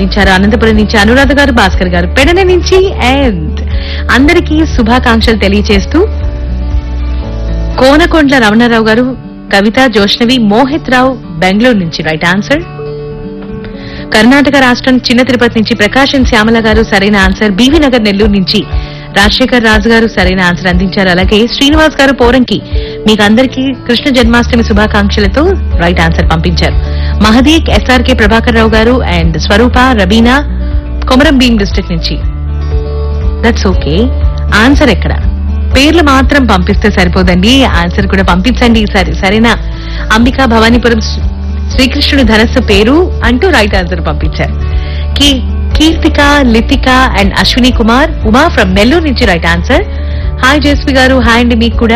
పంపించారు అనంతపురం నుంచి అనురాధ గారు భాస్కర్ గారు పెడన నుంచి అండ్ అందరికీ శుభాకాంక్షలు తెలియజేస్తూ కోనకొండ్ల రమణారావు గారు కవిత జోష్నవి మోహిత్ రావు బెంగళూరు నుంచి రైట్ ఆన్సర్ కర్ణాటక రాష్ట్రం చిన్న తిరుపతి నుంచి ప్రకాశం శ్యామల గారు సరైన ఆన్సర్ బీవీ నగర్ నెల్లూరు నుంచి రాజశేఖర్ రాజు గారు సరైన ఆన్సర్ అందించారు అలాగే శ్రీనివాస్ గారు పోరంకి మీకు అందరికీ కృష్ణ జన్మాష్టమి శుభాకాంక్షలతో రైట్ ఆన్సర్ పంపించారు మహదీక్ SRK Prabhakar Rao garu and Swarupa Rabina Komaram Bheem district నుంచి దట్స్ ఓకే ఆన్సర్ ఎక్కడ పేర్లు మాత్రం పంపిస్తే సరిపోదండి ఆన్సర్ కూడా పంపించండి ఈసారి సరేనా అంబికా భవానీపురం శ్రీ- శ్రీకృష్ణుడి ధనస్సు పేరు అంటూ రైట్ ఆన్సర్ పంపించారు కీ- కీర్తిక లితిక అండ్ అశ్విని కుమార్ ఉమా ఫ్రమ్ నెల్లూరు నుంచి రైట్ ఆన్సర్ హాయ్ జేస్వి గారు హాయ్ అండి మీకు కూడా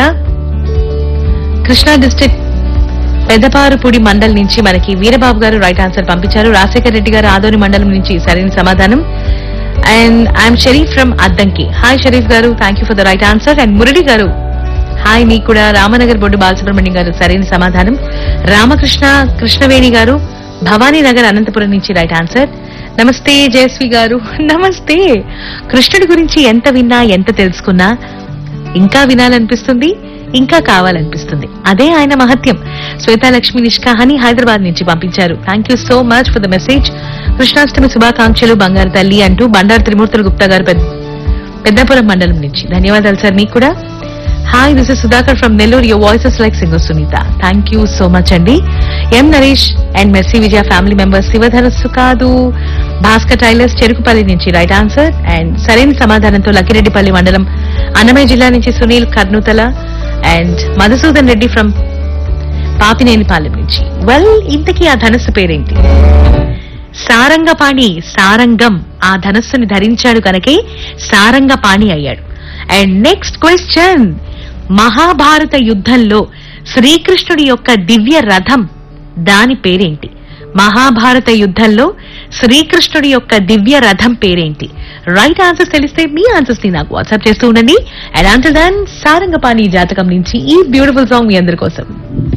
కృష్ణా డిస్ట్రిక్ట్ పెద్దపారుపూడి మండల్ నుంచి మనకి వీరబాబు గారు రైట్ ఆన్సర్ పంపించారు రాజశేఖర్ రెడ్డి గారు ఆదోని మండలం నుంచి సరైన సమాధానం and IM Sharif from Addanki hi Sharif garu thank you for the right answer and Murali garu hi మీకు కూడా రామనగర్ బొడ్డు బాలసుబ్రహ్మణ్యం గారు సరైన సమాధానం రామకృష్ణ కృష్ణవేణి గారు భవానీ నగర్ అనంతపురం నుంచి రైట్ ఆన్సర్ నమస్తే జయశ్రీ గారు నమస్తే కృష్ణుడి గురించి ఎంత విన్నా ఎంత తెలుసుకున్నా ఇంకా వినాలనిపిస్తుంది ఇంకా కావాలనిపిస్తుంది అదే ఆయన మహత్యం శ్వేతాలక్ష్మి నిష్కాహాని హైదరాబాద్ నుంచి పంపించారు thank you so much for the message Krishnashtami శుభాకాంక్షలు బంగారు తల్లి అంటూ బండారు త్రిమూర్తుల గుప్తా గారు పెద్ద పెద్దాపురం మండలం నుంచి ధన్యవాదాలు సార్ మీకు కూడా hi this is Sudhakar from Nellore your voices like singer Sunitha thank you so much అండి M Naresh and Mercy Vijaya family members శివధరస్సు కాదు భాస్కర్ టైలర్స్ చెరుకుపల్లి నుంచి రైట్ ఆన్సర్ అండ్ సరైన సమాధానంతో లక్కిరెడ్డిపల్లి మండలం అన్నమయ్య జిల్లా నుంచి సునీల్ కర్నూతల అండ్ మధుసూదన్ రెడ్డి ఫ్రమ్ పాపినేనిపాలెం నుంచి వెల్ ఇంతకీ ఆ ధనస్సు పేరేంటి సారంగపాణి సారంగం ఆ ధనస్సుని ధరించాడు కనుకే సారంగపాణి అయ్యాడు అండ్ నెక్స్ట్ క్వశ్చన్ మహాభారత యుద్ధంలో శ్రీకృష్ణుడి యొక్క దివ్య రథం దాని పేరేంటి మహాభారత యుద్ధంలో శ్రీకృష్ణుడి యొక్క దివ్య రథం పేరేంటి రైట్ ఆన్సర్స్ తెలిస్తే మీ ఆన్సర్స్ ని నాకు వాట్సాప్ చేస్తూ ఉండండి అండ్ ఆన్సర్ దాన్ సారంగపాణి జాతకం నుంచి ఈ బ్యూటిఫుల్ సాంగ్ మీ అందరి కోసం